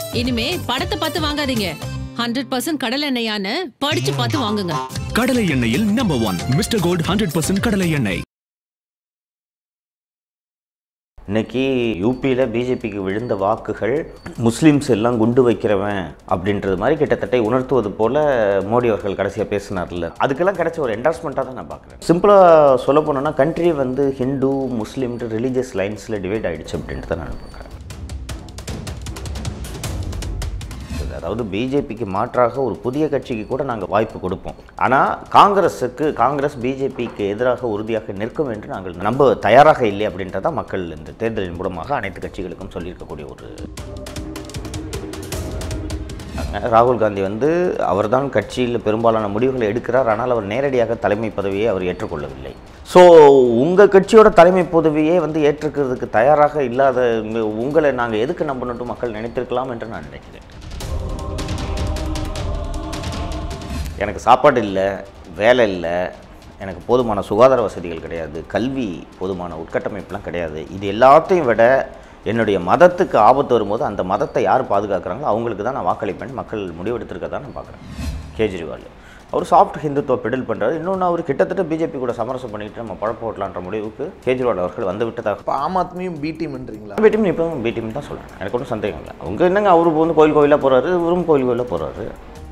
இனிமே படத்தை பார்த்து வாங்காதீங்க ஹண்ட்ரட் பர்சன்ட் கடல் எண்ணெயான்னு படிச்சு பார்த்து வாங்குங்க கடலை எண்ணெயில் number one Mister Gold hundred percent கடலை எண்ணெய் இன்னைக்கு யூபியில் பிஜேபிக்கு விழுந்த வாக்குகள் முஸ்லீம்ஸ் எல்லாம் குண்டு வைக்கிறவன் அப்படின்றது மாதிரி கிட்டத்தட்ட உணர்த்துவது போல மோடி அவர்கள் கடைசியாக பேசினார்ல அதுக்கெல்லாம் கிடைச்ச ஒரு என்டார்ஸ்மெண்ட்டாக தான் நான் பார்க்குறேன் சிம்பிளாக சொல்ல போனோம்னா கண்ட்ரி வந்து ஹிந்து முஸ்லீம்ன்ற ரிலீஜியஸ் லைன்ஸில் டிவைட் ஆயிடுச்சு அப்படின்ட்டு தான் நான் பார்க்குறேன் அதாவது பிஜேபிக்கு மாற்றாக ஒரு புதிய கட்சிக்கு கூட நாங்கள் வாய்ப்பு கொடுப்போம் ஆனால் காங்கிரஸுக்கு காங்கிரஸ் பிஜேபிக்கு எதிராக உறுதியாக நிற்கும் என்று நாங்கள் நம்ப தயாராக இல்லை அப்படின்றதான் மக்கள் இந்த தேர்தலின் மூலமாக அனைத்து கட்சிகளுக்கும் சொல்லியிருக்கக்கூடிய ஒரு ராகுல் காந்தி வந்து அவர்தான் கட்சியில் பெரும்பாலான முடிவுகளை எடுக்கிறார் ஆனால் அவர் நேரடியாக தலைமை பதவியை அவர் ஏற்றுக்கொள்ளவில்லை ஸோ உங்கள் கட்சியோட தலைமை பதவியே வந்து ஏற்றுக்கிறதுக்கு தயாராக இல்லாத உங்க- உங்களை நாங்கள் எதுக்கு நம்பணுட்டு மக்கள் நினைத்திருக்கலாம் என்று நான் நினைக்கிறேன் எனக்கு சாப்பாடு இல்லை வேலை இல்லை எனக்கு போதுமான சுகாதார வசதிகள் கிடையாது கல்வி போதுமான உட்கட்டமைப்புலாம் கிடையாது இது எல்லாத்தையும் விட என்னுடைய மதத்துக்கு ஆபத்து வரும்போது அந்த மதத்தை யார் பாதுகாக்கிறாங்களோ அவங்களுக்கு தான் நான் வாக்களிப்பேன் மக்கள் முடிவெடுத்திருக்க தான் நான் பார்க்குறேன் கேஜ்ரிவால் அவர் சாஃப்ட் ஹிந்துத்துவ பெடல் பண்ணுறாரு இன்னொன்று அவர் கிட்டத்தட்ட பிஜேபி கூட சமரசம் பண்ணிட்டு நம்ம பழப்ப ஓட்டலான்ற முடிவுக்கு கேஜ்ரிவால் அவர்கள் வந்து விட்டதாக இப்போ ஆம் ஆத்மியும் பி டீம்ன்றீங்களா பி டீம் இப்போ பி டீம் தான் சொல்கிறேன் எனக்கு ஒன்றும் சந்தேகம் இல்லை அவங்க என்னங்க அவரு வந்து கோயில் கோயிலாக போகிறாரு இவரும் கோயில் கோயிலாக போகிறாரு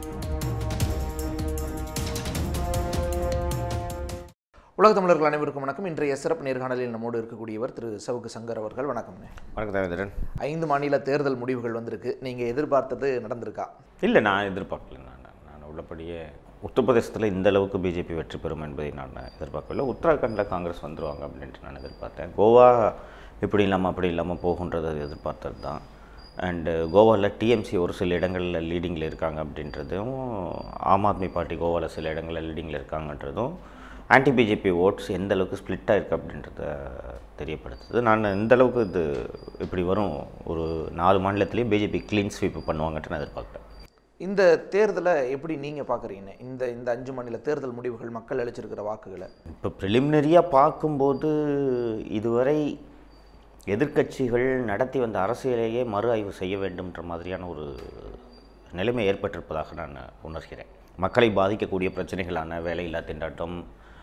உலக தமிழர்கள் அனைவருக்கும் வணக்கம் இன்றைய சிறப்பு நேர்காணலில் நம்மோடு இருக்கக்கூடியவர் திரு சவுக்கு சங்கர் அவர்கள் வணக்கம்ண்ணே வணக்கம் தேவேந்திரன் ஐந்து மாநில தேர்தல் முடிவுகள் வந்திருக்கு நீங்கள் எதிர்பார்த்தது நடந்திருக்கா இல்லை நான் எதிர்பார்க்கல நான் நான் உள்ளபடியே உத்தரப்பிரதேசத்தில் இந்த அளவுக்கு பிஜேபி வெற்றி பெறும் என்பதை நான் எதிர்பார்க்கவில்லை உத்தராகண்டில் காங்கிரஸ் வந்துருவாங்க அப்படின்ட்டு நான் எதிர்பார்த்தேன் கோவா இப்படி இல்லாமல் அப்படி இல்லாமல் போகுன்றதை எதிர்பார்த்தது தான் அண்டு கோவாவில் டிஎம்சி ஒரு சில இடங்களில் லீடிங்கில் இருக்காங்க அப்படின்றதும் ஆம் ஆத்மி பார்ட்டி கோவாவில் சில இடங்களில் லீடிங்கில் இருக்காங்கன்றதும் ஆன்டி பிஜேபி ஓட்ஸ் எந்த அளவுக்கு ஸ்ப்ளிட் ஆயிருக்கு அப்படின்றத தெரியப்படுத்துது நான் இந்த அளவுக்கு இது இப்படி வரும் ஒரு நாலு மாநிலத்திலேயே பிஜேபி க்ளீன் ஸ்வீப் பண்ணுவாங்கன்ட்டு நான் எதிர்பார்க்குறேன் இந்த தேர்தலை எப்படி நீங்கள் பார்க்குறீங்க இந்த இந்த அஞ்சு மாநில தேர்தல் முடிவுகள் மக்கள் அளிச்சிருக்கிற வாக்குகளை இப்போ ப்ரிலிமினரியாக பார்க்கும்போது இதுவரை எதிர்க்கட்சிகள் நடத்தி வந்த அரசியலையே மறு ஆய்வு செய்ய வேண்டும்ன்ற மாதிரியான ஒரு நிலைமை ஏற்பட்டிருப்பதாக நான் உணர்கிறேன் மக்களை பாதிக்கக்கூடிய பிரச்சனைகளான வேலையில்லா திண்டாட்டம்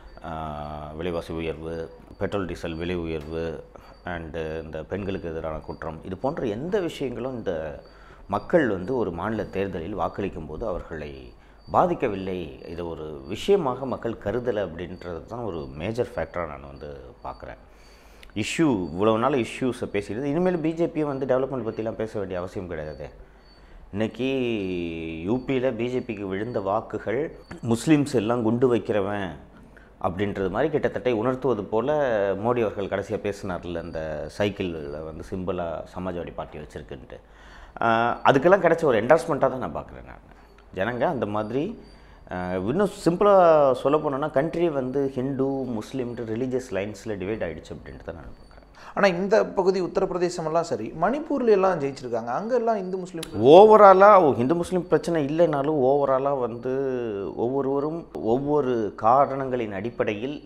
ஆஹ், விலைவாசி உயர்வு பெட்ரோல் டீசல் விலை உயர்வு அண்டு இந்த பெண்களுக்கு எதிரான குற்றம் இது போன்ற எந்த விஷயங்களும் இந்த மக்கள் வந்து ஒரு மாநில தேர்தலில் வாக்களிக்கும் போது அவர்களை பாதிக்கவில்லை இது ஒரு விஷயமாக மக்கள் கருதலை அப்படின்றது தான் ஒரு மேஜர் ஃபேக்டராக நான் வந்து பார்க்குறேன் இஷ்யூ இவ்வளவு நாள் இஷ்யூஸை பேசிட்டு இனிமேல் பிஜேபியும் வந்து டெவலப்மெண்ட் பற்றிலாம் பேச வேண்டிய அவசியம் கிடையாது இன்னைக்கு யூபியில் பிஜேபிக்கு விழுந்த வாக்குகள் முஸ்லீம்ஸ் எல்லாம் குண்டு வைக்கிறவன் அப்படின்றது மாதிரி கிட்டத்தட்ட உணர்த்துவது போல மோடி அவர்கள் கடைசியாக பேசினார்ல அந்த சைக்கிளில் வந்து சிம்பிளாக சமாஜ்வாடி பார்ட்டி வச்சுருக்குன்ட்டு ஆஹ் அதுக்கெல்லாம் கிடைச்ச ஒரு என்டார்ஸ்மெண்ட்டாக தான் நான் பார்க்குறேன் நான் ஜனங்க அந்த மாதிரி ஆஹ் இன்னும் சிம்பிளாக சொல்ல போனோம்னா கண்ட்ரி வந்து ஹிந்து முஸ்லீம்ன்ற ரிலீஜியஸ் லைன்ஸில் டிவைட் ஆயிடுச்சு அப்படின்ட்டு தான் நான் பார்க்குறேன் ஆனால் இந்த பகுதி உத்தரப்பிரதேசம் எல்லாம் சரி மணிப்பூர்ல எல்லாம் ஜெயிச்சிருக்காங்க அங்க எல்லாம் இந்து முஸ்லீம் ஓவராலாக ஹிந்து முஸ்லீம் பிரச்சனை இல்லைனாலும் ஓவராலாக வந்து ஒவ்வொருவரும் ஒவ்வொரு காரணங்களின் அடிப்படையில்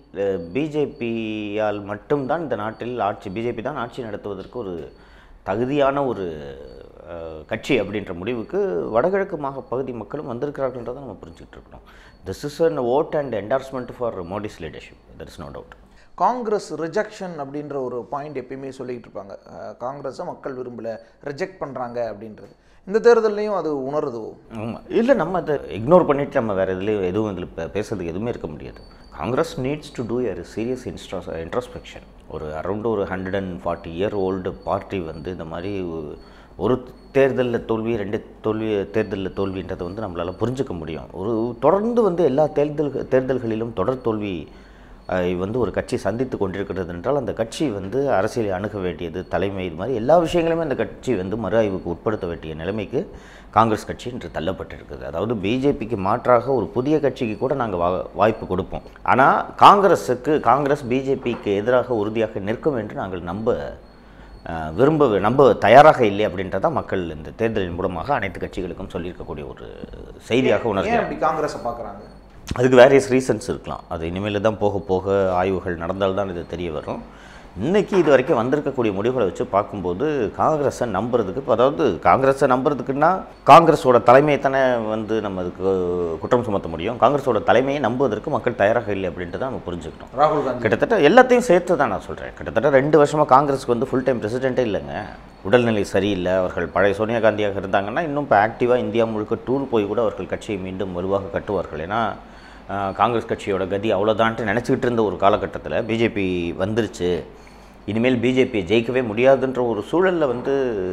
பிஜேபியால் மட்டும்தான் இந்த நாட்டில் ஆட்சி பிஜேபி தான் ஆட்சி நடத்துவதற்கு ஒரு தகுதியான ஒரு அஹ், கட்சி அப்படின்ற முடிவுக்கு வடகிழக்கு மாக பகுதி மக்களும் வந்திருக்கிறார்கள்ன்றதை நம்ம புரிஞ்சுக்கிட்டு இருக்கணும் this is an vote and endorsement for Modi's leadership there is no doubt Congress rejection அப்படின்ற ஒரு பாயிண்ட் எப்பயுமே சொல்லிக்கிட்டு இருப்பாங்க அஹ், காங்கிரஸை மக்கள் விரும்பல ரிஜெக்ட் பண்ணுறாங்க அப்படின்றது இந்த தேர்தல்லையும் அது உணருதோ ஆமாம் இல்லை நம்ம அதை இக்னோர் பண்ணிட்டு நம்ம வேறு இதுலேயும் எதுவும் இதில் பே- பேசுறதுக்கு எதுவுமே இருக்க முடியாது Congress needs to do a serious intra introspection ஒரு அரௌண்ட் ஒரு hundred and forty year old party வந்து இந்த மாதிரி ஒ- ஒரு தேர்தலில் தோல்வி ரெண்டு தோல்வி தேர்தலில் தோல்வின்றதை வந்து நம்மளால் புரிஞ்சுக்க முடியும் ஒரு தொடர்ந்து வந்து எல்லா தேர்தல் தேர்தல்களிலும் தொடர் தோல்வி அஹ், வந்து ஒரு கட்சி சந்தித்து கொண்டிருக்கிறது என்றால் அந்த கட்சி வந்து அரசியலை அணுக வேண்டியது தலைமை இது மாதிரி எல்லா விஷயங்களுமே அந்த கட்சி வந்து மறு ஆய்வுக்கு உட்படுத்த வேண்டிய நிலைமைக்கு காங்கிரஸ் கட்சி இன்று தள்ளப்பட்டிருக்குது அதாவது பிஜேபிக்கு மாற்றாக ஒரு புதிய கட்சிக்கு கூட நாங்கள் வா வாய்ப்பு கொடுப்போம் ஆனால் காங்கிரஸுக்கு காங்கிரஸ் பிஜேபிக்கு எதிராக உறுதியாக நிற்கும் என்று நாங்கள் நம்ப அஹ், விரும்ப நம்ப தயாராக இல்லை அப்படின்றதான் மக்கள் இந்த தேர்தலின் மூலமாக அனைத்து கட்சிகளுக்கும் சொல்லியிருக்கக்கூடிய ஒரு செய்தியாக ஏன் உணர்கிறேன் அப்படி காங்கிரஸை பார்க்குறாங்க அதுக்கு வேரியஸ் ரீசன்ஸ் இருக்கலாம் அது இனிமேல் தான் போக போக ஆய்வுகள் நடந்தால்தான் இது தெரிய வரும் இன்னைக்கு இது வரைக்கும் வந்திருக்கக்கூடிய முடிவுகளை வச்சு பார்க்கும்போது காங்கிரஸை நம்புறதுக்கு இப்ப அதாவது காங்கிரஸை நம்புறதுக்குன்னா காங்கிரஸோட தலைமையை தானே வந்து நம்ம அதுக்கு குற்றம் சுமத்த முடியும் காங்கிரஸோட தலைமையை நம்புவதற்கு மக்கள் தயாராக இல்லை அப்படின்ட்டு தான் நம்ம புரிஞ்சுக்கணும் ராகுல் காந்தி கிட்டத்தட்ட எல்லாத்தையும் சேர்த்து தான் நான் சொல்கிறேன் கிட்டத்தட்ட ரெண்டு வருஷமாக காங்கிரஸுக்கு வந்து ஃபுல் டைம் பிரசிடென்ட்டே இல்லைங்க உடல்நிலை சரியில்லை அவர்கள் பழைய சோனியா காந்தியாக இருந்தாங்கன்னா இன்னும் இப்போ ஆக்டிவாக இந்தியா முழுக்க டூர் போய் கூட அவர்கள் கட்சியை மீண்டும் வலுவாக கட்டுவார்கள் ஏன்னா ஆஹ், காங்கிரஸ் கட்சியோட கதி அவ்வளோதான்ட்டு நினச்சிக்கிட்டு இருந்த ஒரு காலகட்டத்தில் பிஜேபி வந்துருச்சு இனிமேல் பிஜேபியை ஜெயிக்கவே முடியாதுன்ற ஒரு சூழலில் வந்து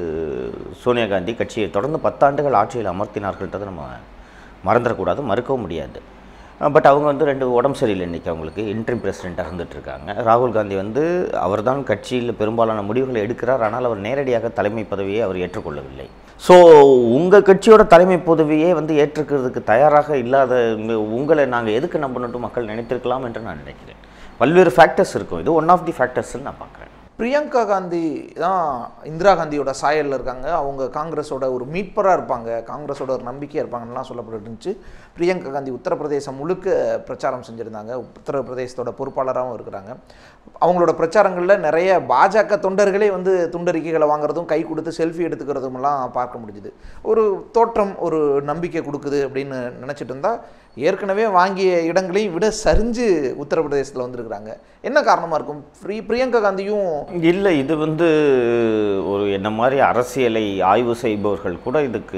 சோனியா காந்தி கட்சியை தொடர்ந்து பத்தாண்டுகள் ஆட்சியில் அமர்த்தினார்கள்ன்றதை நம்ம மறந்துடக்கூடாது மறுக்கவும் முடியாது பட் அவங்க வந்து ரெண்டு உடம்பு சரியில்லை இன்றைக்கி அவங்களுக்கு இன்ட்ரிம் பிரசிடெண்ட்டாக இருந்துட்டு இருக்காங்க ராகுல் காந்தி வந்து அவர்தான் கட்சியில் பெரும்பாலான முடிவுகளை எடுக்கிறார் ஆனால் அவர் நேரடியாக தலைமை பதவியை அவர் ஏற்றுக்கொள்ளவில்லை ஸோ உங்கள் கட்சியோட தலைமை பதவியே வந்து ஏற்றுக்கிறதுக்கு தயாராக இல்லாத உங்க- உங்களை நாங்கள் எதுக்கு நம்பணுன்ட்டு மக்கள் நினைத்திருக்கலாம் என்று நான் நினைக்கிறேன் பல்வேறு ஃபேக்டர்ஸ் இருக்கும் இது ஒன் ஆஃப் தி ஃபேக்டர்ஸ்ன்னு நான் பார்க்குறேன் பிரியங்கா காந்தி தான் இந்திரா காந்தியோட சாயலில் இருக்காங்க அவங்க காங்கிரஸோட ஒரு மீட்பராக இருப்பாங்க காங்கிரஸோட ஒரு நம்பிக்கையாக இருப்பாங்கலாம் சொல்லப்பட்டு இருந்துச்சு பிரியங்கா காந்தி உத்தரப்பிரதேசம் முழுக்க பிரச்சாரம் செஞ்சுருந்தாங்க உத்தரப்பிரதேசத்தோட பொறுப்பாளராகவும் இருக்கிறாங்க அவங்களோட பிரச்சாரங்களில் நிறைய பாஜக தொண்டர்களே வந்து துண்டறிக்கைகளை வாங்குறதும் கை கொடுத்து செல்ஃபி எடுத்துக்கிறதுமெல்லாம் பார்க்க முடிஞ்சுது ஒரு தோற்றம் ஒரு நம்பிக்கை கொடுக்குது அப்படின்னு நினச்சிட்டு இருந்தால் ஏற்கனவே வாங்கிய இடங்களையும் விட சரிஞ்சு உத்தரப்பிரதேசத்தில் வந்திருக்கிறாங்க என்ன காரணமாக இருக்கும் ஃப்ரீ பிரியங்கா காந்தியும் இல்லை இது வந்து ஒரு என்ன மாதிரி அரசியலை ஆய்வு செய்பவர்கள் கூட இதுக்கு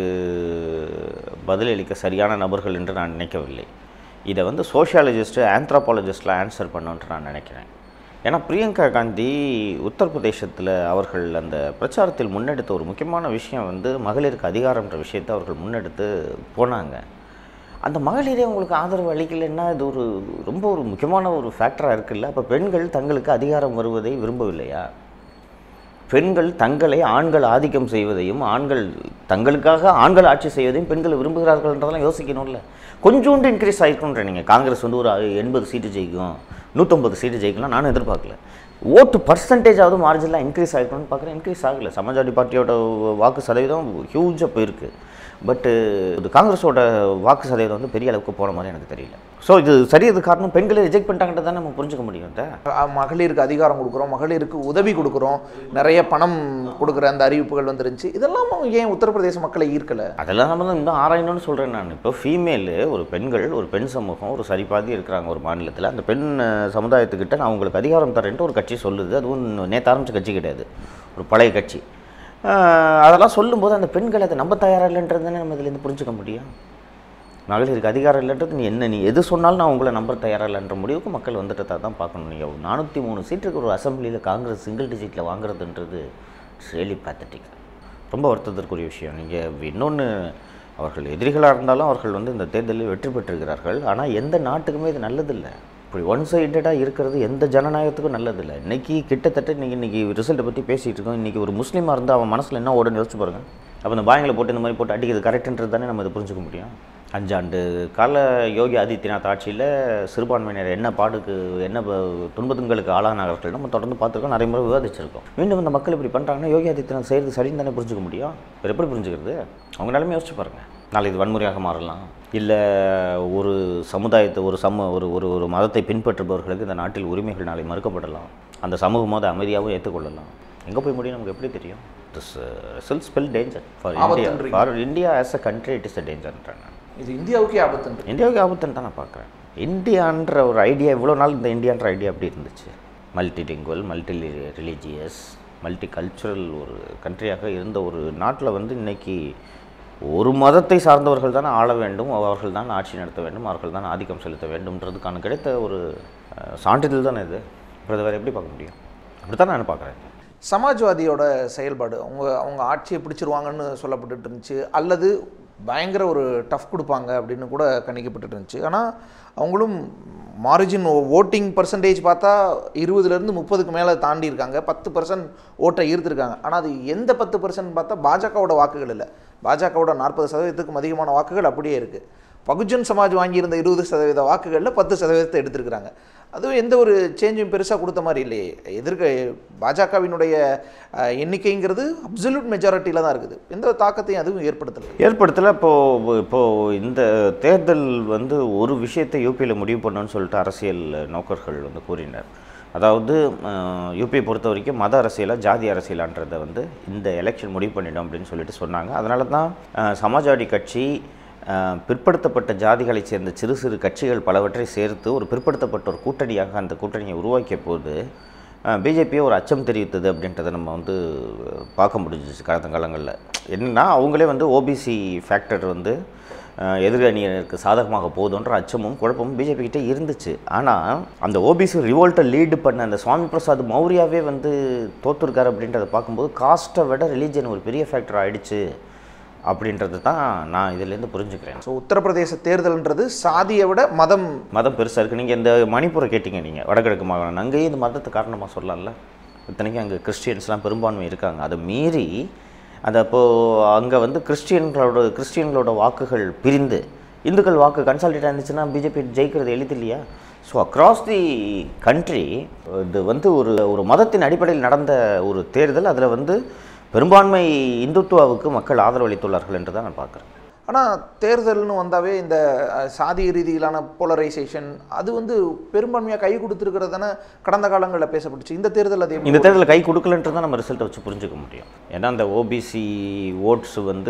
பதிலளிக்க சரியான நபர்கள் என்று நான் நினைக்கவில்லை இதை வந்து சோஷியாலஜிஸ்ட்டு ஆந்த்ரோபாலஜிஸ்டில் ஆன்சர் பண்ணுன்ட்டு நான் நினைக்கிறேன் ஏன்னா பிரியங்கா காந்தி உத்தரப்பிரதேசத்தில் அவர்கள் அந்த பிரச்சாரத்தில் முன்னெடுத்த ஒரு முக்கியமான விஷயம் வந்து மகளிருக்கு அதிகாரம்ன்ற விஷயத்தை அவர்கள் முன்னெடுத்து போனாங்க அந்த மகளிரே உங்களுக்கு ஆதரவு அளிக்கலைன்னா இது ஒரு ரொம்ப ஒரு முக்கியமான ஒரு ஃபேக்டராக இருக்குல்ல அப்போ பெண்கள் தங்களுக்கு அதிகாரம் வருவதை விரும்பவில்லையா பெண்கள் தங்களை ஆண்கள் ஆதிக்கம் செய்வதையும் ஆண்கள் தங்களுக்காக ஆண்கள் ஆட்சி செய்வதையும் பெண்கள் விரும்புகிறார்கள்ன்றதெல்லாம் யோசிக்கணும்ல கொஞ்சோண்டு இன்க்ரீஸ் ஆகிருக்குன்ற நீங்கள் காங்கிரஸ் வந்து ஒரு எண்பது சீட்டு ஜெயிக்கும் நூற்றம்பது சீட்டு ஜெயிக்கலாம் நானும் எதிர்பார்க்கல ஓட்டு பர்சன்டேஜாவது மார்ஜினலாக இன்க்ரீஸ் ஆகிருக்கணும்னு பார்க்குறேன் இன்க்ரீஸ் ஆகலை சமாஜ்வாடி பார்ட்டியோட வாக்கு சதவீதம் ஹியூஜாக போயிருக்கு பட்டு இது காங்கிரஸோட வாக்கு சதவீதம் வந்து பெரிய அளவுக்கு போன மாதிரி எனக்கு தெரியல ஸோ இது சரியாது காரணம் பெண்களை ரிஜெக்ட் பண்ணிட்டாங்கன்றதை நம்ம புரிஞ்சுக்க முடியும் இதை. அஹ், மகளிருக்கு அதிகாரம் கொடுக்குறோம் மகளிருக்கு உதவி கொடுக்குறோம் நிறைய பணம் கொடுக்குற அந்த அறிவிப்புகள் வந்துருந்துச்சு இதெல்லாம் ஏன் உத்தரப்பிரதேச மக்களை ஈர்க்கலை அதெல்லாம் நம்ம தான் இன்னும் ஆராயணும்னு சொல்கிறேன் நான் இப்போ ஃபீமேலு ஒரு பெண்கள் ஒரு பெண் சமூகம் ஒரு சரிபாதி இருக்கிறாங்க ஒரு மாநிலத்தில் அந்த பெண் அஹ், சமுதாயத்துக்கிட்ட நான் உங்களுக்கு அதிகாரம் தரேன்ட்டு ஒரு கட்சி சொல்லுது அதுவும் நேற்று ஆரம்பிச்ச கட்சி கிடையாது ஒரு பழைய கட்சி அஹ், அதெல்லாம் சொல்லும்போது அந்த பெண்கள் அதை நம்ப தயாரா இல்லைன்றது தானே நம்ம இதுலேருந்து புரிஞ்சுக்க முடியும் மகளிருக்கு அதிகாரம் இல்லைன்றது நீ என்ன நீ எது சொன்னாலும் நான் உங்களை நம்ப தயாரா இல்லைன்ற முடிவுக்கு மக்கள் வந்துட்டு தான் பார்க்கணும் நீங்கள் நானூற்றி மூணு சீட்டுக்கு ஒரு அசம்பிளியில் காங்கிரஸ் சிங்கிள் டிஜிட்டில் வாங்குறதுன்றது ரியலி பேத்தட்டிக் ரொம்ப வருத்தத்திற்குரிய விஷயம் நீங்கள் இன்னொன்று அவர்கள் எதிரிகளாக இருந்தாலும் அவர்கள் வந்து இந்த தேர்தலில் வெற்றி பெற்றிருக்கிறார்கள் ஆனால் எந்த நாட்டுக்குமே இது நல்லதில்லை இப்படி ஒன் சைடடாக இருக்கிறது எந்த ஜனநாயகத்துக்கும் நல்லதில்லை இன்னைக்கு கிட்டத்தட்ட நீங்கள் இன்றைக்கி ரிசல்ட்டை பற்றி பேசிகிட்டு இருக்கோம் இன்றைக்கி ஒரு முஸ்லீமாக இருந்தால் அவன் மனசில் என்ன ஓடுன்னு யோசிச்சு பாருங்க அப்போ இந்த பாயங்களை போட்டு இந்த மாதிரி போட்டு அடிக்கிறது கரெக்டுன்றது தானே நம்ம இதை புரிஞ்சுக்க முடியும் அஞ்சாண்டு கால யோகி ஆதித்யநாத் ஆட்சியில் சிறுபான்மையினர் என்ன பாடுக்கு என்ன ப- துன்பத்துங்களுக்கு ஆளானார்கள் நம்ம தொடர்ந்து பார்த்துருக்கோம் நிறைய முறை விவாதிச்சிருக்கோம் மீண்டும் இந்த மக்கள் இப்படி பண்ணுறாங்கன்னா யோகி ஆதித்யநாத் செய்கிறது சரின்னு தானே புரிஞ்சுக்க முடியும் வேறு எப்படி புரிஞ்சுக்கிறது அவங்க நிலைமை யோசிச்சு பாருங்க நாளை இது வன்முறையாக மாறலாம் இல்லை ஒரு சமுதாயத்தை ஒரு சம ஒரு ஒரு ஒரு மதத்தை பின்பற்றுபவர்களுக்கு இந்த நாட்டில் உரிமைகள் நாளை மறுக்கப்படலாம் அந்த சமூகம் அதை அமைதியாகவும் ஏற்றுக்கொள்ளலாம் எங்கே போய் முடியும் நமக்கு எப்படி தெரியும் this result spell danger for India ஆபத்துன்றீங்க. For India as a country it is a டேஞ்சர்ன்றேன் நான் இது இந்தியாவுக்கே ஆபத்துன்று இந்தியாவுக்கு ஆபத்துன்னு தான் நான் பார்க்குறேன் இந்தியான்ற ஒரு ஐடியா இவ்வளோ நாள் இந்த இந்தியான்ற ஐடியா அப்படி இருந்துச்சு multilingual multi religious multicultural ஒரு கண்ட்ரியாக இருந்த ஒரு நாட்டில் வந்து இன்னைக்கு ஒரு மதத்தை சார்ந்தவர்கள் தான் ஆள வேண்டும் அவர்கள் தான் ஆட்சி நடத்த வேண்டும் அவர்கள் தான் ஆதிக்கம் செலுத்த வேண்டும்ன்றதுக்கான கிடைத்த ஒரு அஹ், சான்றிதழ் தானே இது அப்புறம் இதை வேறு எப்படி பார்க்க முடியும் அப்படி தான் நான் பார்க்குறேன் சமாஜ்வாதியோட செயல்பாடு அவங்க அவங்க ஆட்சியை பிடிச்சிருவாங்கன்னு சொல்லப்பட்டுட்டு இருந்துச்சு அல்லது பயங்கர ஒரு டஃப் கொடுப்பாங்க அப்படின்னு கூட கணிக்கப்பட்டுட்டு இருந்துச்சு ஆனால் அவங்களும் மார்ஜின் ஓட்டிங் பர்சன்டேஜ் பார்த்தா இருபதுலேருந்து முப்பதுக்கு மேலே தாண்டி இருக்காங்க பத்து பர்சன்ட் ஓட்டை ஈர்த்திருக்காங்க ஆனால் அது எந்த பத்து பர்சன்ட் பார்த்தா பாஜகவோட வாக்குகள் இல்லை பாஜகவோட நாற்பது சதவீதத்துக்கும் அதிகமான வாக்குகள் அப்படியே இருக்குது பகுஜன் சமாஜ் வாங்கியிருந்த இருபது சதவீத வாக்குகளில் பத்து சதவீதத்தை எடுத்திருக்கிறாங்க அதுவும் எந்த ஒரு சேஞ்சும் பெருசாக கொடுத்த மாதிரி இல்லையே எதிர்க்க பாஜகவினுடைய அஹ், எண்ணிக்கைங்கிறது அப்சல்யூட் மெஜாரிட்டியில் தான் இருக்குது எந்த தாக்கத்தையும் அதுவும் ஏற்படுத்தலை ஏற்படுத்தல இப்போது இப்போது இந்த தேர்தல் வந்து ஒரு விஷயத்தை யூபியில் முடிவு பண்ணணும்னு சொல்லிட்டு அரசியல் நோக்கர்கள் வந்து கூறினர் அதாவது யூபியை பொறுத்த வரைக்கும் மத அரசியலா ஜாதி அரசியலான்றதை வந்து இந்த எலெக்ஷன் முடிவு பண்ணிடும் அப்படின்னு சொல்லிட்டு சொன்னாங்க அதனால தான் அஹ், சமாஜ்வாடி கட்சி அஹ், பிற்படுத்தப்பட்ட ஜாதிகளைச் சேர்ந்த சிறு சிறு கட்சிகள் பலவற்றை சேர்த்து ஒரு பிற்படுத்தப்பட்ட ஒரு கூட்டணியாக அந்த கூட்டணியை உருவாக்கிய போது பிஜேபியை ஒரு அச்சம் தெரிவித்தது அப்படின்றத நம்ம வந்து பார்க்க முடிஞ்சிச்சு கடந்த காலங்களில் என்னன்னா அவங்களே வந்து ஓபிசி ஃபேக்டர் வந்து அஹ், எதிரணியினருக்கு சாதகமாக போகுதுன்ற அச்சமும் குழப்பமும் பிஜேபி கிட்டே இருந்துச்சு ஆனால் அந்த ஓபிசி ரிவோல்ட்டை லீடு பண்ண அந்த சுவாமி பிரசாத் மௌரியாவே வந்து தோத்துருக்காரு அப்படின்றத பார்க்கும்போது காஸ்ட்டை விட ரிலீஜன் ஒரு பெரிய ஃபேக்டர் ஆயிடுச்சு அப்படின்றது தான் நான் இதுலேருந்து புரிஞ்சுக்கிறேன் ஸோ உத்தரப்பிரதேச தேர்தல்ன்றது சாதியை விட மதம் மதம் பெருசாக இருக்குது நீங்கள் இந்த மணிப்பூரை கேட்டிங்க நீங்கள் வடகிழக்கு மாகாணம் அங்கேயும் இந்த மதத்தை காரணமாக சொல்லலாம்ல இத்தனைக்கும் அங்கே கிறிஸ்டியன்ஸ்லாம் பெரும்பான்மை இருக்காங்க அதை மீறி அது அப்போது அங்கே வந்து கிறிஸ்டியன்களோட கிறிஸ்டியன்களோட வாக்குகள் பிரிந்து இந்துக்கள் வாக்கு கன்சால்டேட் இருந்துச்சுன்னா பிஜேபி ஜெயிக்கிறது எளிது இல்லையா ஸோ அக்ராஸ் தி கண்ட்ரி இது வந்து ஒரு ஒரு மதத்தின் அடிப்படையில் நடந்த ஒரு தேர்தல் அதில் வந்து பெரும்பான்மை இந்துத்துவாவுக்கு மக்கள் ஆதரவு அளித்துள்ளார்கள் என்று தான் நான் பார்க்குறேன் ஆனால் தேர்தல்னு வந்தாவே இந்த அஹ், சாதி ரீதியிலான போலரைசேஷன் அது வந்து பெரும்பான்மையாக கை கொடுத்துருக்கிறது தானே கடந்த காலங்களில் பேசப்பட்டுச்சு இந்த தேர்தல் அது எப்படி இந்த தேர்தலில் கை கொடுக்கலன்றது தான் நம்ம ரிசல்ட்டை வச்சு புரிஞ்சுக்க முடியும் ஏன்னா அந்த ஓபிசி ஓட்ஸ் வந்து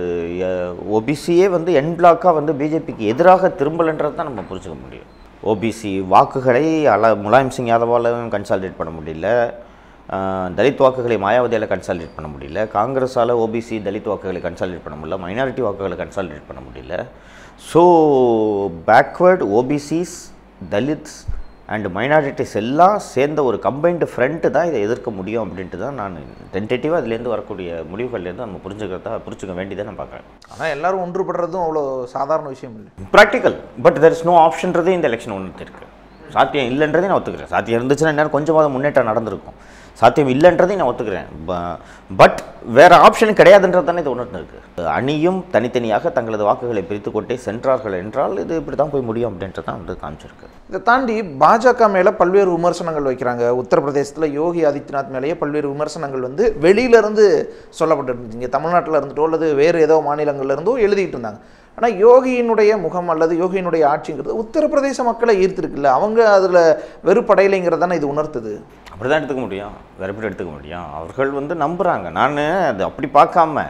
ஓபிசியே வந்து என் பிளாக்காக வந்து பிஜேபிக்கு எதிராக திரும்பலன்றது தான் நம்ம புரிஞ்சுக்க முடியும் ஓபிசி வாக்குகளை அல முலாயம் சிங் யாதவாலும் கன்சாலிடேட் பண்ண முடியல ஆஹ், தலித் வாக்குகளை மாயாவதியால் கன்சாலிடேட் பண்ண முடியல காங்கிரஸால் ஓபிசி தலித் வாக்குகளை கன்சாலிடேட் பண்ண முடியல மைனாரிட்டி வாக்குகளை கன்சாலிடேட் பண்ண முடியல so backward OBCs Dalits and minorities எல்லாம் சேர்ந்த ஒரு கம்பைன்டு ஃப்ரண்ட்டு தான் இதை எதிர்க்க முடியும் அப்படின்ட்டு தான் நான் டென்டேட்டிவாக அதுலேருந்து வரக்கூடிய முடிவுகள்லேருந்து நம்ம புரிஞ்சுக்கிறதா புரிஞ்சுக்க வேண்டியதை நான் பார்க்குறேன் ஆனால் எல்லாரும் ஒன்றுபடுறதும் அவ்வளோ சாதாரண விஷயம் இல்லை practical but there is no ஆப்ஷன்றதே இந்த எலெக்ஷன் ஒன்று இருக்குது சாத்தியம் இல்லைன்றதே நான் ஒத்துக்கிறேன் சாத்தியம் இருந்துச்சுன்னா இன்னும் கொஞ்சமாவது முன்னேற்றம் நடந்திருக்கும் சாத்தியம் இல்லைன்றதையும் நான் ஒத்துக்கிறேன் பட் வேறு ஆப்ஷன் கிடையாதுன்றது தானே இது ஒன்று இருக்குது அணியும் தனித்தனியாக தங்களது வாக்குகளை பிரித்து கொண்டே சென்றார்கள் என்றால் இது இப்படி தான் போய் முடியும் அப்படின்றது தான் வந்து காமிச்சிருக்கு இதை தாண்டி பாஜக மேலே பல்வேறு விமர்சனங்கள் வைக்கிறாங்க உத்தரப்பிரதேசத்தில் யோகி ஆதித்யநாத் மேலேயே பல்வேறு விமர்சனங்கள் வந்து வெளியிலேருந்து சொல்லப்பட்டு இருந்துச்சு இங்கே தமிழ்நாட்டில் இருந்துட்டோ அல்லது வேறு ஏதோ மாநிலங்கள்ல இருந்தோ எழுதிட்டு இருந்தாங்க ஆனால் யோகியினுடைய முகம் அல்லது யோகியினுடைய ஆட்சிங்கிறது உத்தரப்பிரதேச மக்களை ஈர்த்திருக்குல்ல அவங்க அதில் வெறுப்படையிலைங்கிறது தானே இது உணர்த்துது அப்படி தான் எடுத்துக்க முடியும் வேற எப்படி எடுத்துக்க முடியும் அவர்கள் வந்து நம்புகிறாங்க நான் அது அப்படி பார்க்காம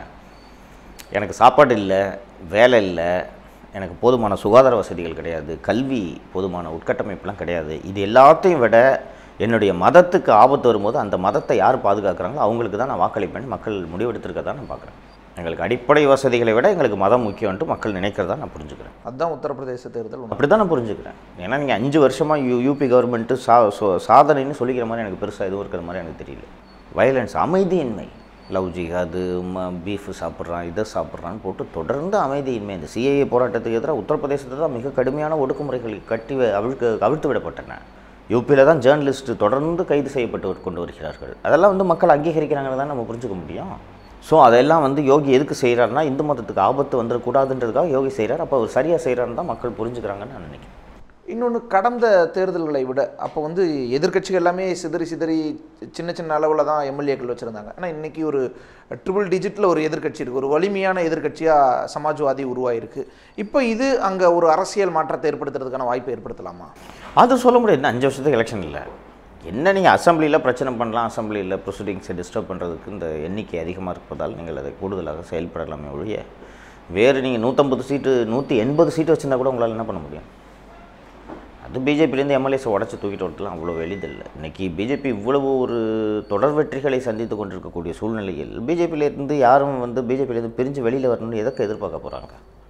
எனக்கு சாப்பாடு இல்லை வேலை இல்லை எனக்கு போதுமான சுகாதார வசதிகள் கிடையாது கல்வி போதுமான உட்கட்டமைப்புலாம் கிடையாது இது எல்லாத்தையும் விட என்னுடைய மதத்துக்கு ஆபத்து வரும்போது அந்த மதத்தை யார் பாதுகாக்கிறாங்களோ அவங்களுக்கு தான் நான் வாக்களிப்பேன் மக்கள் முடிவெடுத்திருக்க தான் நான் பார்க்குறேன் எங்களுக்கு அடிப்படை வசதிகளை விட எங்களுக்கு மதம் முக்கியம்ன்ட்டு மக்கள் நினைக்கிறதா நான் புரிஞ்சுக்கிறேன் அதுதான் உத்தரப்பிரதேச தேர்தல் உணர்வு. அப்படி தான் நான் புரிஞ்சுக்கிறேன் ஏன்னா நீங்கள் அஞ்சு வருஷமாக யூ யூபி கவர்மெண்ட்டு சா சோ- சாதனைன்னு சொல்லிக்கிற மாதிரி எனக்கு பெருசாக எதுவும் இருக்கிற மாதிரி எனக்கு தெரியல வயலன்ஸ் அமைதியின்மை லவ் ஜிஹாது பீஃப் சாப்பிட்றான் இதை சாப்பிட்றான்னு போட்டு தொடர்ந்து அமைதியின்மை இந்த சிஏஏ போராட்டத்துக்கு எதிராக உத்தரப்பிரதேசத்தில் தான் மிக கடுமையான ஒடுக்குமுறைகள் கட்டி வ- அவிழ்க்க அவிழ்த்து விடப்பட்டன யூபியில் தான் ஜேர்னலிஸ்ட் தொடர்ந்து கைது செய்யப்பட்டு கொண்டு வருகிறார்கள் அதெல்லாம் வந்து மக்கள் அங்கீகரிக்கிறாங்கன்னு தான் நம்ம புரிஞ்சுக்க முடியும் ஸோ அதெல்லாம் வந்து யோகி எதுக்கு செய்கிறாருன்னா இந்து மதத்துக்கு ஆபத்து வந்துடக்கூடாதுன்றதுக்காக யோகி செய்கிறார் அப்போ அவர் சரியாக செய்கிறாருன்னு தான் மக்கள் புரிஞ்சுக்கிறாங்கன்னு நான் நினைக்கிறேன் இன்னொன்று கடந்த தேர்தல்களை விட அப்போ வந்து எதிர்க்கட்சிகள் எல்லாமே சிதறி சிதறி சின்ன சின்ன அளவில் தான் எம்எல்ஏக்கள் வச்சுருந்தாங்க ஆனால் இன்றைக்கி ஒரு ட்ரிபிள் டிஜிட்டில் ஒரு எதிர்க்கட்சி இருக்குது ஒரு வலிமையான எதிர்க்கட்சியாக சமாஜ்வாதி உருவாயிருக்கு இப்போ இது அங்கே ஒரு அரசியல் மாற்றத்தை ஏற்படுத்துறதுக்கான வாய்ப்பை ஏற்படுத்தலாமா அது சொல்ல முடியாது இன்னும் அஞ்சு வருஷத்துக்கு எலெக்ஷன் இல்லை என்ன நீங்கள் அசம்பிளியில் பிரச்சனை பண்ணலாம் அசம்பிளியில் ப்ரொசீடிங்ஸை டிஸ்டர்ப் பண்ணுறதுக்கு இந்த எண்ணிக்கை அதிகமாக இருப்பதால் நீங்கள் அதை கூடுதலாக செயல்படலாமே ஒழிய வேறு நீங்கள் நூற்றம்பது சீட்டு நூற்றி எண்பது சீட்டு வச்சுருந்தா கூட உங்களால் என்ன பண்ண முடியும் அது பிஜேபியிலேருந்து எம்எல்ஏஸை உடச்சி தூக்கிட்டு வரலாம் அவ்வளோ எளிதில்லை இன்னைக்கு பிஜேபி இவ்வளவு ஒரு தொடர் வெற்றிகளை சந்தித்து கொண்டிருக்கக்கூடிய சூழ்நிலையில் பிஜேபியிலேருந்து யாரும் வந்து பிஜேபியிலேருந்து பிரிஞ்சு வெளியில் வரணும்னு எதற்கு எதிர்பார்க்க போகிறாங்க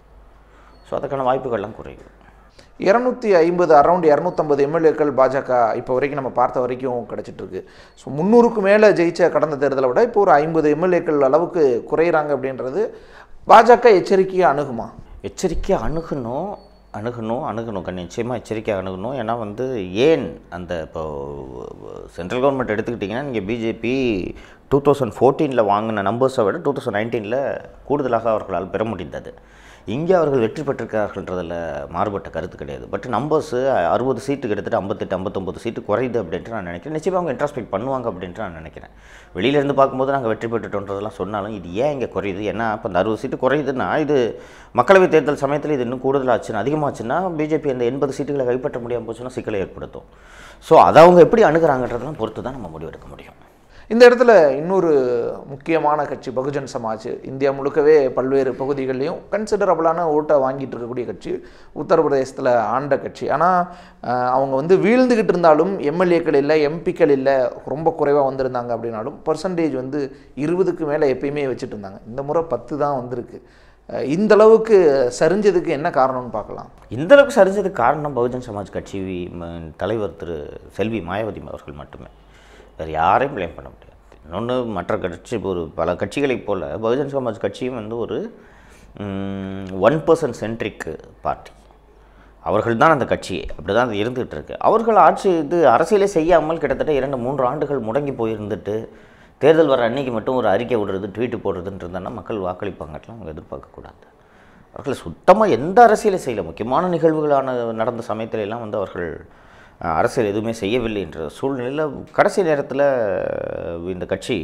ஸோ அதுக்கான வாய்ப்புகள்லாம் குறையும் இரநூத்தி ஐம்பது அரௌண்ட் இரநூத்தம்பது எம்எல்ஏக்கள் பாஜக இப்போ வரைக்கும் நம்ம பார்த்த வரைக்கும் கிடச்சிட்டு இருக்கு ஸோ முந்நூறுக்கு மேலே ஜெயிச்ச கடந்த தேர்தலை விட இப்போ ஒரு ஐம்பது எம்எல்ஏக்கள் அளவுக்கு குறையிறாங்க அப்படின்றது பாஜக எச்சரிக்கையாக அணுகுமா எச்சரிக்கையாக அணுகணும் அணுகணும் அணுகணும் கண் நிச்சயமாக எச்சரிக்கையாக அணுகணும் ஏன்னா வந்து ஏன் அந்த இப்போ சென்ட்ரல் கவர்மெண்ட் எடுத்துக்கிட்டிங்கன்னா நீங்கள் பிஜேபி டூ தௌசண்ட் ஃபோர்டீனில் வாங்கின நம்பர்ஸை விட டூ தௌசண்ட் நைன்டீனில் கூடுதலாக அவர்களால் பெற முடிந்தது இங்கே அவர்கள் வெற்றி பெற்றிருக்கிறார்கள்ன்றதில் மாறுபட்ட கருத்து கிடையாது பட் நம்பர்ஸு அறுபது சீட்டு கிட்டத்தட்ட ஐம்பத்தெட்டு ஐம்பத்தொம்பது சீட்டு குறையுது அப்படின்ட்டு நான் நினைக்கிறேன் நிச்சயமாக அவங்க இன்ட்ராஸ்பெக்ட் பண்ணுவாங்க அப்படின்ட்டு நான் நினைக்கிறேன் வெளியிலேருந்து பார்க்கும்போது நாங்கள் வெற்றி பெற்றுட்டோன்றதெல்லாம் சொன்னாலும் இது ஏன் இங்கே குறையுது ஏன்னா இப்போ இந்த அறுபது சீட்டு குறையுதுன்னா இது மக்களவைத் தேர்தல் சமயத்தில் இது இன்னும் கூடுதலாச்சுன்னா அதிகமாச்சுன்னா பிஜேபி அந்த எண்பது சீட்டுகளை கைப்பற்ற முடியாமல் போச்சுன்னா சிக்கலை ஏற்படுத்தும் ஸோ அதை அவங்க எப்படி அணுகுறாங்கன்றதெல்லாம் பொறுத்து தான் நம்ம முடிவெடுக்க முடியும் இந்த இடத்துல இன்னொரு முக்கியமான கட்சி பகுஜன் சமாஜ் இந்தியா முழுக்கவே பல்வேறு பகுதிகளிலையும் கன்சிடரபிளான ஓட்டை வாங்கிட்டு இருக்கக்கூடிய கட்சி உத்தரப்பிரதேசத்தில் ஆண்ட கட்சி ஆனால் அவங்க வந்து வீழ்ந்துக்கிட்டு இருந்தாலும் எம்எல்ஏக்கள் இல்லை எம்பிக்கள் இல்லை ரொம்ப குறைவாக வந்திருந்தாங்க அப்படின்னாலும் பர்சன்டேஜ் வந்து இருபதுக்கு மேலே எப்பயுமே வச்சுட்டு இருந்தாங்க இந்த முறை பத்து தான் வந்திருக்கு அஹ் இந்த அளவுக்கு சரிஞ்சதுக்கு என்ன காரணம்னு பார்க்கலாம் இந்த அளவுக்கு சரிஞ்சதுக்கு காரணம் பகுஜன் சமாஜ் கட்சி ம, தலைவர் திரு செல்வி மாயாவதி அவர்கள் மட்டுமே வேறு யாரையும் ப்ளேம் பண்ண முடியாது இன்னொன்று மற்ற கட்சி ஒரு பல கட்சிகளைப் போல் பகுஜன் சமாஜ் கட்சியும் வந்து ஒரு ஒன் பர்சன்ட் சென்ட்ரிக் பார்ட்டி அவர்கள் தான் அந்த கட்சி அப்படி தான் அது இருந்துகிட்டு இருக்கு அவர்கள் ஆட்சி இது அரசியலே செய்யாமல் கிட்டத்தட்ட இரண்டு மூன்று ஆண்டுகள் முடங்கி போயிருந்துட்டு தேர்தல் வர அன்னைக்கு மட்டும் ஒரு அறிக்கை விடுறது ட்வீட்டு போடுறதுன்றதுனா மக்கள் வாக்களிப்பாங்கலாம் அவங்க எதிர்பார்க்கக்கூடாது அவர்கள் சுத்தமாக எந்த அரசியலை செய்யல முக்கியமான நிகழ்வுகளான நடந்த சமயத்துல எல்லாம் வந்து அவர்கள் அஹ், அரசியல் எதுவுமே செய்யவில்லை என்ற சூழ்நிலையில் கடைசி நேரத்தில் இந்த கட்சி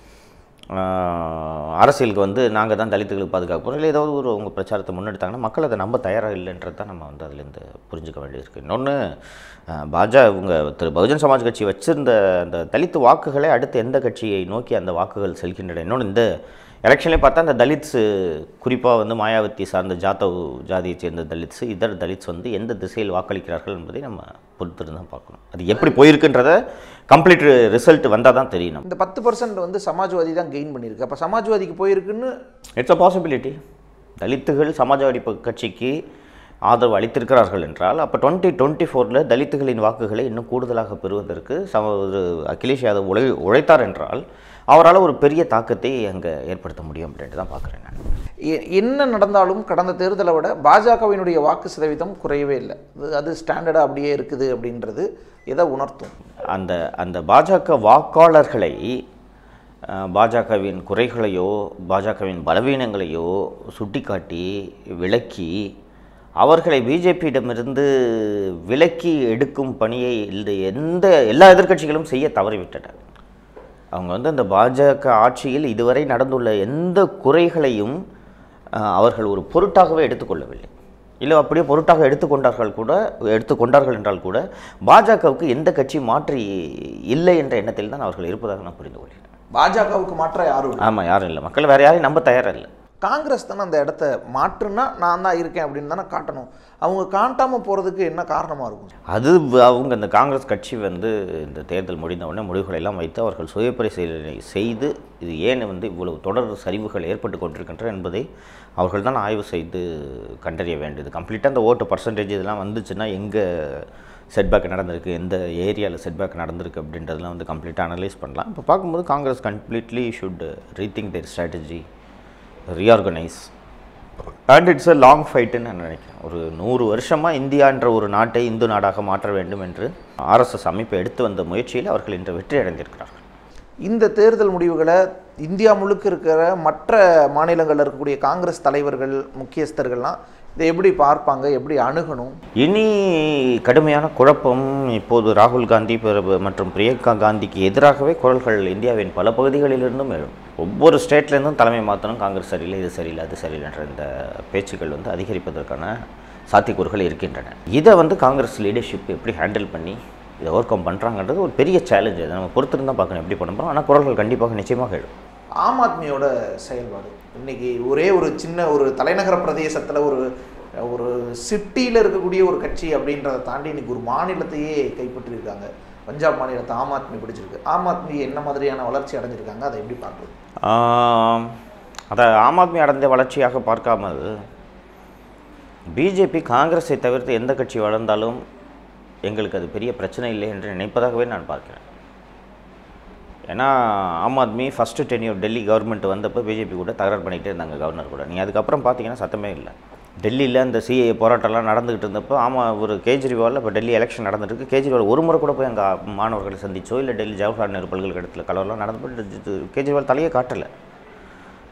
ஆஹ், அரசியலுக்கு வந்து நாங்கள் தான் தலித்துகளுக்கு பாதுகாக்க போகிறோம் இல்லை ஏதாவது ஒரு அவங்க பிரச்சாரத்தை முன்னெடுத்தாங்கன்னா மக்கள் அதை நம்ப தயாராக இல்லைன்றது தான் நம்ம வந்து அதுலேருந்து புரிஞ்சுக்க வேண்டியிருக்கு இன்னொன்று பாஜக இவங்க திரு பகுஜன் சமாஜ் கட்சி வச்சிருந்த அந்த தலித் வாக்குகளை அடுத்து எந்த கட்சியை நோக்கி அந்த வாக்குகள் செல்கின்றன இன்னொன்று இந்த எலெக்ஷன்லேயே பார்த்தா அந்த தலித்ஸு குறிப்பாக வந்து மாயாவதி சார்ந்த ஜாதவ் ஜாதியைச் சேர்ந்த தலித்ஸ் இதர் தலித்ஸ் வந்து எந்த திசையில் வாக்களிக்கிறார்கள் என்பதை நம்ம பொறுத்திருந்து தான் பார்க்கணும் அது எப்படி போயிருக்குன்றத கம்ப்ளீட் ரிசல்ட் வந்தால் தான் தெரியும் இந்த பத்து பர்சன்ட் வந்து சமாஜ்வாதி தான் கெயின் பண்ணியிருக்கு அப்போ சமாஜ்வாதிக்கு போயிருக்குன்னு இட்ஸ் அ பாசிபிலிட்டி தலித்துகள் சமாஜ்வாடி ப- கட்சிக்கு ஆதரவு அளித்திருக்கிறார்கள் என்றால் அப்போ டுவெண்ட்டி டுவெண்ட்டி ஃபோரில் தலித்துகளின் வாக்குகளை இன்னும் கூடுதலாக பெறுவதற்கு சம ஒரு அகிலேஷ் யாதவ் உழை உழைத்தார் என்றால் அவரால் ஒரு பெரிய தாக்கத்தை அங்கே ஏற்படுத்த முடியும் அப்படின்ட்டு தான் பார்க்குறேன் நான் எ- என்ன நடந்தாலும் கடந்த தேர்தலை விட பாஜகவினுடைய வாக்கு சதவீதம் குறையவே இல்லை அது அது ஸ்டாண்டர்டாக அப்படியே இருக்குது அப்படின்றது எதை உணர்த்தும் அந்த அந்த பாஜக வாக்காளர்களை அஹ், பாஜகவின் குறைகளையோ பாஜகவின் பலவீனங்களையோ சுட்டிக்காட்டி விளக்கி அவர்களை பிஜேபியிடமிருந்து விலக்கி எடுக்கும் பணியை இந்த எந்த எல்லா எதிர்க்கட்சிகளும் செய்ய தவறிவிட்டனர் அவங்க வந்து அந்த பாஜக ஆட்சியில் இதுவரை நடந்துள்ள எந்த குறைகளையும் அஹ், அவர்கள் ஒரு பொருட்டாகவே எடுத்துக்கொள்ளவில்லை இல்லை அப்படியே பொருட்டாக எடுத்துக்கொண்டார்கள் கூட எடுத்துக்கொண்டார்கள் என்றால் கூட பாஜகவுக்கு எந்த கட்சி மாற்றி இல்லை என்ற எண்ணத்தில் தான் அவர்கள் இருப்பதாக நான் புரிந்து கொள்கிறேன் பாஜகவுக்கு மாற்ற யாரும் இல்லை ஆமாம் யாரும் இல்லை மக்கள் வேறு யாரையும் நம்ப தயாராக இல்லை காங்கிரஸ் தானே அந்த இடத்த மாற்றுனா நான் தான் இருக்கேன் அப்படின்னு தானே காட்டணும் அவங்க காட்டாமல் போகிறதுக்கு என்ன காரணமாக இருக்கும் அது வ- அவங்க அந்த காங்கிரஸ் கட்சி வந்து இந்த தேர்தல் முடிந்த உடனே முடிவுகளை எல்லாம் வைத்து அவர்கள் சுயபரிசீலனை செய்து இது ஏன் வந்து இவ்வளவு தொடர் சரிவுகள் ஏற்பட்டு கொண்டிருக்கின்றன என்பதை அவர்கள் தான் ஆய்வு செய்து கண்டறிய வேண்டியது கம்ப்ளீட்டாக அந்த ஓட்டு பர்சன்டேஜ் இதெல்லாம் வந்துச்சுன்னா எங்கே செட்பேக் நடந்திருக்கு எந்த ஏரியாவில் செட்பேக் நடந்திருக்கு அப்படின்றதெல்லாம் வந்து கம்ப்ளீட்டாக அனலைஸ் பண்ணலாம் இப்போ பார்க்கும்போது Congress completely should rethink their strategy reorganise and it's a long ஃபைட்டுன்னு நான் நினைக்கிறேன் ஒரு நூறு வருஷமாக இந்தியான்ற ஒரு நாட்டை இந்து நாடாக மாற்ற வேண்டும் என்று ஆர்எஸ்எஸ் அமைப்பு எடுத்து வந்த முயற்சியில் அவர்கள் இன்று வெற்றி அடைந்திருக்கிறார்கள் இந்த தேர்தல் முடிவுகளை இந்தியா முழுக்க இருக்கிற மற்ற மாநிலங்களில் இருக்கக்கூடிய காங்கிரஸ் தலைவர்கள் முக்கியஸ்தர்கள்லாம் இதை எப்படி பார்ப்பாங்க எப்படி அணுகணும் இனி கடுமையான குழப்பம் இப்போது ராகுல் காந்தி பிற- மற்றும் பிரியங்கா காந்திக்கு எதிராகவே குரல்கள் இந்தியாவின் பல பகுதிகளிலிருந்தும் எழும் ஒவ்வொரு ஸ்டேட்லேருந்தும் தலைமை மாற்றணும் காங்கிரஸ் சரியில்லை இது சரியில்லை அது சரியில்லைன்ற இந்த பேச்சுக்கள் வந்து அதிகரிப்பதற்கான சாத்தியக்கூறுகள் இருக்கின்றன இதை வந்து காங்கிரஸ் லீடர்ஷிப் எப்படி ஹேண்டில் பண்ணி இதை ஓவர் கம் பண்ணுறாங்கன்றது ஒரு பெரிய சேலஞ்சு அதை நம்ம பொறுத்திருந்தா பார்க்கணும் எப்படி பண்ண போகிறோம் ஆனால் குரல்கள் கண்டிப்பாக நிச்சயமாக எழும் ஆம் ஆத்மியோட செயல்பாடு இன்னைக்கு ஒரே ஒரு சின்ன ஒரு தலைநகர பிரதேசத்தில் ஒரு ஒரு சிட்டியில் இருக்கக்கூடிய ஒரு கட்சி அப்படின்றத தாண்டி இன்னைக்கு ஒரு மாநிலத்தையே கைப்பற்றியிருக்காங்க பஞ்சாப் மாநிலத்தை ஆம் ஆத்மி பிடிச்சிருக்கு ஆம் ஆத்மி என்ன மாதிரியான வளர்ச்சி அடைஞ்சிருக்காங்க அதை எப்படி பார்க்குறது ஆம், அதை ஆம் ஆத்மி அடைந்த வளர்ச்சியாக பார்க்காமல் பிஜேபி காங்கிரஸை தவிர்த்து எந்த கட்சி வளர்ந்தாலும் எங்களுக்கு அது பெரிய பிரச்சனை இல்லை என்று நினைப்பதாகவே நான் பார்க்கிறேன் ஏன்னா Aam Aadmi first tenure Delhi government வந்தப்போ பிஜேபி கூட தகராறு பண்ணிக்கிட்டே இருந்தாங்க கவர்னர் கூட நீங்கள் அதுக்கப்புறம் பார்த்தீங்கன்னா சத்தமே இல்லை டெல்லியில் இந்த சிஏ போராட்டம்லாம் நடந்துகிட்டு இருந்தப்போ ஆமாம் ஒரு கேஜ்ரிவால் இப்போ டெல்லி எலெக்ஷன் நடந்துட்டு இருக்கு கேஜ்ரிவால் ஒரு முறை கூட போய் அங்கே மாணவர்களை சந்திச்சோ இல்லை டெல்லி ஜவஹர்லால் நேரு பல்கலைக்கழகத்தில் கலவரம்லாம் நடந்தப்போ கேஜ்ரிவால் தலையே காட்டலை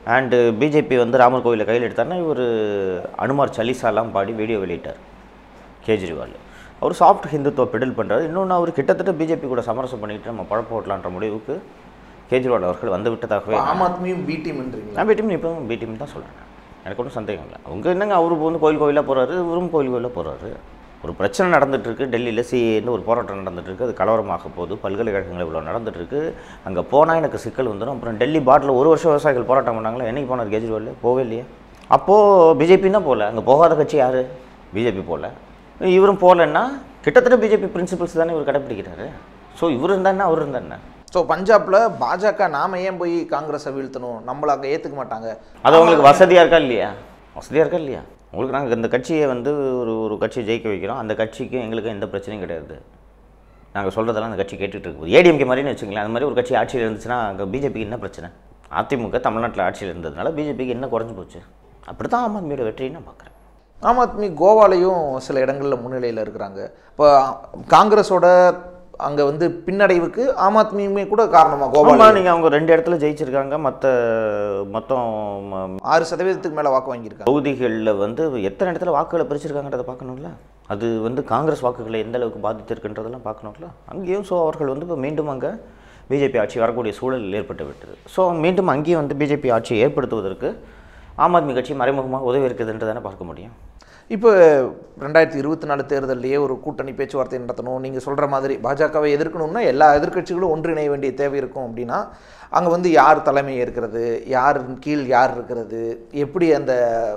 அண்டு பிஜேபி வந்து ராமர் கோவிலை கையில் எடுத்தாருன்னா இவர் அனுமார் சலிசாலாம் பாடி வீடியோ வெளியிட்டார் கேஜ்ரிவால் அவர் சாஃப்ட் ஹிந்துத்துவ பெடல் பண்ணுறாரு இன்னொன்று அவர் கிட்டத்தட்ட பிஜேபி கூட சமரசம் பண்ணிட்டு நம்ம பழப்ப ஓட்டலான்ற முடிவுக்கு கேஜ்ரிவால் அவர்கள் வந்து விட்டதாகவே ஆம் ஆத்மியும் பி டீம்ன்றீங்களா நான் பிடிஎம் இப்போ பிடிஎம் தான் சொல்கிறேன் எனக்கு ஒன்றும் சந்தேகம் இல்லை அவங்க என்னங்க அவரு வந்து கோயில் கோயிலாக போகிறாரு இவரும் கோயில் கோயிலாக போகிறாரு ஒரு பிரச்சனை நடந்துட்டு இருக்கு டெல்லியில் சிஏன்னு ஒரு போராட்டம் நடந்துட்டு இருக்கு அது கலவரமாக போகுது பல்கலைக்கழகங்கள் இவ்வளோ நடந்துட்டு இருக்கு அங்கே போனால் எனக்கு சிக்கல் வந்துடும் அப்புறம் டெல்லி பாட்டில் ஒரு வருஷம் விவசாயிகள் போராட்டம் பண்ணாங்களா என்னைக்கு போனார் கெஜ்ரிவால் போவே இல்லையா அப்போது பிஜேபி தான் போகல அங்கே போகாத கட்சி யார் பிஜேபி போகல இவரும் போகலன்னா கிட்டத்தட்ட பிஜேபி பிரின்சிபல்ஸ் தானே இவர் கடைப்பிடிக்கிறாரு ஸோ இவர் இருந்தா என்ன அவர் இருந்தா என்ன ஸோ பஞ்சாப்ல பாஜக நாம ஏன் போய் காங்கிரஸை வீழ்த்தணும் நம்மள அங்கே ஏற்றுக்க மாட்டாங்க அது உங்களுக்கு வசதியாக இருக்கா இல்லையா வசதியாக இருக்கா இல்லையா உங்களுக்கு நாங்கள் இந்த கட்சியை வந்து ஒரு ஒரு கட்சியை ஜெயிக்க வைக்கிறோம் அந்த கட்சிக்கும் எங்களுக்கும் எந்த பிரச்சனையும் கிடையாது நாங்கள் சொல்கிறதெல்லாம் அந்த கட்சி கேட்டுட்டு இருக்குது ஏடிஎம்கே மாதிரின்னு வச்சுங்களேன் அந்த மாதிரி ஒரு கட்சி ஆட்சியில் இருந்துச்சுன்னா அங்கே பிஜேபிக்கு என்ன பிரச்சனை அதிமுக தமிழ்நாட்டில் ஆட்சியில் இருந்ததுனால பிஜேபிக்கு என்ன குறைஞ்சு போச்சு அப்படி தான் ஆம் ஆத்மியோட வெற்றியை நான் பார்க்குறேன் ஆம் ஆத்மி கோவாலையும் சில இடங்களில் முன்னிலையில் இருக்கிறாங்க இப்போ காங்கிரஸோட அங்கே வந்து பின்னடைவுக்கு ஆம் ஆத்மியுமே கூட காரணமாக கோவால ஆமாம் நீங்கள் அவங்க ரெண்டு இடத்துல ஜெயிச்சிருக்காங்க மற்ற மொத்தம் ம- ஆறு சதவீதத்துக்கு மேலே வாக்கு வாங்கியிருக்காங்க பகுதிகளில் வந்து எத்தனை இடத்துல வாக்குகளை பிரிச்சிருக்காங்கன்றதை பார்க்கணும்ல அது வந்து காங்கிரஸ் வாக்குகளை எந்த அளவுக்கு பாதித்திருக்குன்றதெல்லாம் பார்க்கணும்ல அங்கேயும் ஸோ அவர்கள் வந்து இப்போ மீண்டும் அங்கே பிஜேபி ஆட்சி வரக்கூடிய சூழல் ஏற்பட்டு விட்டது ஸோ மீண்டும் அங்கேயும் வந்து பிஜேபி ஆட்சியை ஏற்படுத்துவதற்கு ஆம் ஆத்மி கட்சி மறைமுகமாக உதவி இருக்குதுன்று தானே பார்க்க முடியும் இப்போ ரெண்டாயிரத்தி இருபத்தி நாலு தேர்தல்லையே ஒரு கூட்டணி பேச்சுவார்த்தை நடத்தணும் நீங்கள் சொல்கிற மாதிரி பாஜகவை எதிர்க்கணும்னா எல்லா எதிர்க்கட்சிகளும் ஒன்றிணைய வேண்டிய தேவை இருக்கும் அப்படின்னா அங்கே வந்து யார் தலைமை ஏற்கிறது யார் கீழ் யார் இருக்கிறது எப்படி அந்த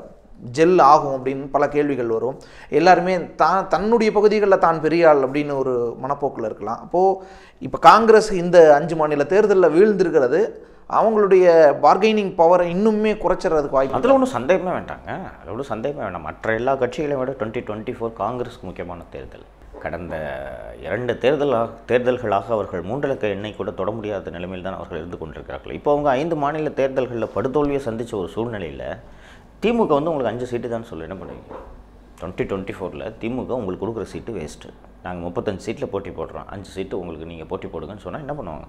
ஜெல் ஆகும் அப்படின்னு பல கேள்விகள் வரும் எல்லாருமே தான் தன்னுடைய பகுதிகளில் தான் பெரிய ஆள் அப்படின்னு ஒரு மனப்போக்கில் இருக்கலாம் அப்போது இப்போ காங்கிரஸ் இந்த அஞ்சு மாநில தேர்தலில் வீழ்ந்திருக்கிறது அவங்களுடைய பார்கெனிங் பவரை இன்னுமே குறைச்சிறதுக்கு வாய்ப்பு அதில் ஒன்றும் சந்தேகமே வேண்டாங்க அதில் ஒன்றும் சந்தேகமே வேண்டாம் மற்ற எல்லா கட்சிகளையும் விட டுவெண்ட்டி டுவெண்ட்டி ஃபோர் காங்கிரஸ்க்கு முக்கியமான தேர்தல் கடந்த இரண்டு தேர்தலாக தேர்தல்களாக அவர்கள் மூன்றலக்க எண்ணெய் கூட தொட முடியாத நிலைமையில் தான் அவர்கள் இருந்து கொண்டிருக்கிறார்கள் இப்போ அவங்க ஐந்து மாநில தேர்தல்களில் படுதோல்வியை சந்தித்த ஒரு சூழ்நிலையில் திமுக வந்து உங்களுக்கு அஞ்சு சீட்டு தான் சொல்ல என்ன பண்ணுவீங்க டுவெண்ட்டி டுவெண்ட்டி ஃபோரில் திமுக உங்களுக்கு கொடுக்குற சீட்டு வேஸ்ட்டு நாங்கள் முப்பத்தஞ்சு சீட்டில் போட்டி போடுறோம் அஞ்சு சீட்டு உங்களுக்கு நீங்கள் போட்டி போடுங்கன்னு சொன்னால் என்ன பண்ணுவாங்க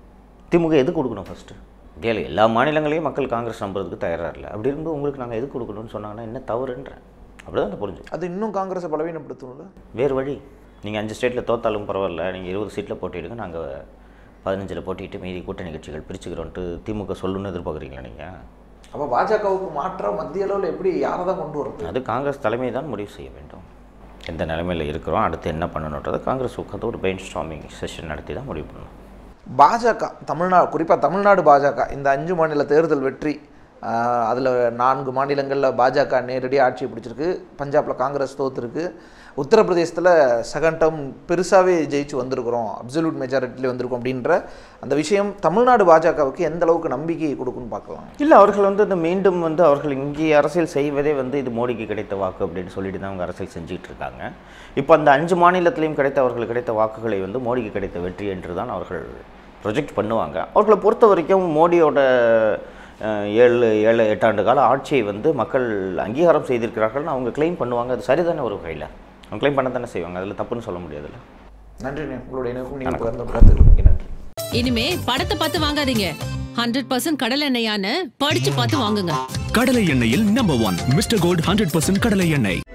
திமுக எது கொடுக்கணும் ஃபஸ்ட்டு இந்தியாவில் எல்லா மாநிலங்களையும் மக்கள் காங்கிரஸ் நம்புறதுக்கு தயாராக இல்லை அப்படி இருந்து உங்களுக்கு நாங்கள் எது கொடுக்கணும்னு சொன்னாங்கன்னா என்ன தவறுன்ற அப்படி தான் புரிஞ்சு அது இன்னும் காங்கிரஸை பலவீனப்படுத்தணும்ல வேறு வழி நீங்கள் அஞ்சு ஸ்டேட்டில் தோத்தாலும் பரவாயில்ல நீங்கள் இருபது சீட்டில் போட்டிடுங்க நாங்கள் பதினஞ்சில் போட்டிட்டு மீதி கூட்டணி கட்சிகள் பிரிச்சுக்கிறோன்ட்டு திமுக சொல்லணும்னு எதிர்பார்க்குறீங்களா நீங்கள் அப்போ பாஜகவுக்கு மாற்ற மத்திய அளவில் எப்படி யாரை தான் கொண்டு வரது அது காங்கிரஸ் தலைமை தான் முடிவு செய்ய வேண்டும் எந்த நிலைமையில் இருக்கிறோம் அடுத்து என்ன பண்ணணுன்றதை காங்கிரஸ் உட்காந்து ஒரு பெயின் ஸ்டாமிங் செஷன் நடத்தி தான் முடிவு பண்ணணும் பாஜக தமிழ்நாடு குறிப்பாக தமிழ்நாடு பாஜக இந்த அஞ்சு மாநில தேர்தல் வெற்றி அதில் நான்கு மாநிலங்களில் பாஜக நேரடியாக ஆட்சியை பிடிச்சிருக்கு பஞ்சாபில் காங்கிரஸ் தோத்துருக்கு உத்தரப்பிரதேசத்தில் செகண்ட் டேர்ம் பெருசாகவே ஜெயிச்சு வந்திருக்கிறோம் அப்சல்யூட் மெஜாரிட்டியில் வந்திருக்கோம் அப்படின்ற அந்த விஷயம் தமிழ்நாடு பாஜகவுக்கு எந்த அளவுக்கு நம்பிக்கை கொடுக்குன்னு பார்க்கலாம் இல்லை அவர்கள் வந்து இந்த மீண்டும் வந்து அவர்கள் இங்கே அரசியல் செய்வதே வந்து இது மோடிக்கு கிடைத்த வாக்கு அப்படின்னு சொல்லிட்டு தான் அவங்க அரசியல் செஞ்சுட்டு இருக்காங்க இப்போ அந்த அஞ்சு மாநிலத்திலையும் கிடைத்த அவர்களுக்கு கிடைத்த வாக்குகளை வந்து மோடிக்கு கிடைத்த வெற்றி என்று தான் அவர்கள் ப்ரொஜெக்ட் பண்ணுவாங்க அவர்களை பொறுத்த வரைக்கும் மோடியோட அஹ், ஏழு ஏழு எட்டாண்டு கால ஆட்சியை வந்து மக்கள் அங்கீகாரம் செய்திருக்கிறார்கள்னு அவங்க க்ளைம் பண்ணுவாங்க அது சரிதானே ஒரு வகையில் அவங்க க்ளைம் பண்ண தானே செய்வாங்க அதில் தப்புன்னு சொல்ல முடியாதுல்ல நன்றி உங்களுடைய இணைப்பும் நீங்கள் பகிர்ந்த கருத்துக்களுக்கு நன்றி இனிமே படத்தை பார்த்து வாங்காதீங்க ஹண்ட்ரட் பர்சன்ட் கடல் எண்ணெயான்னு படிச்சு பார்த்து வாங்குங்க கடலை எண்ணெயில் number one Mister Gold hundred percent கடலை எண்ணெய்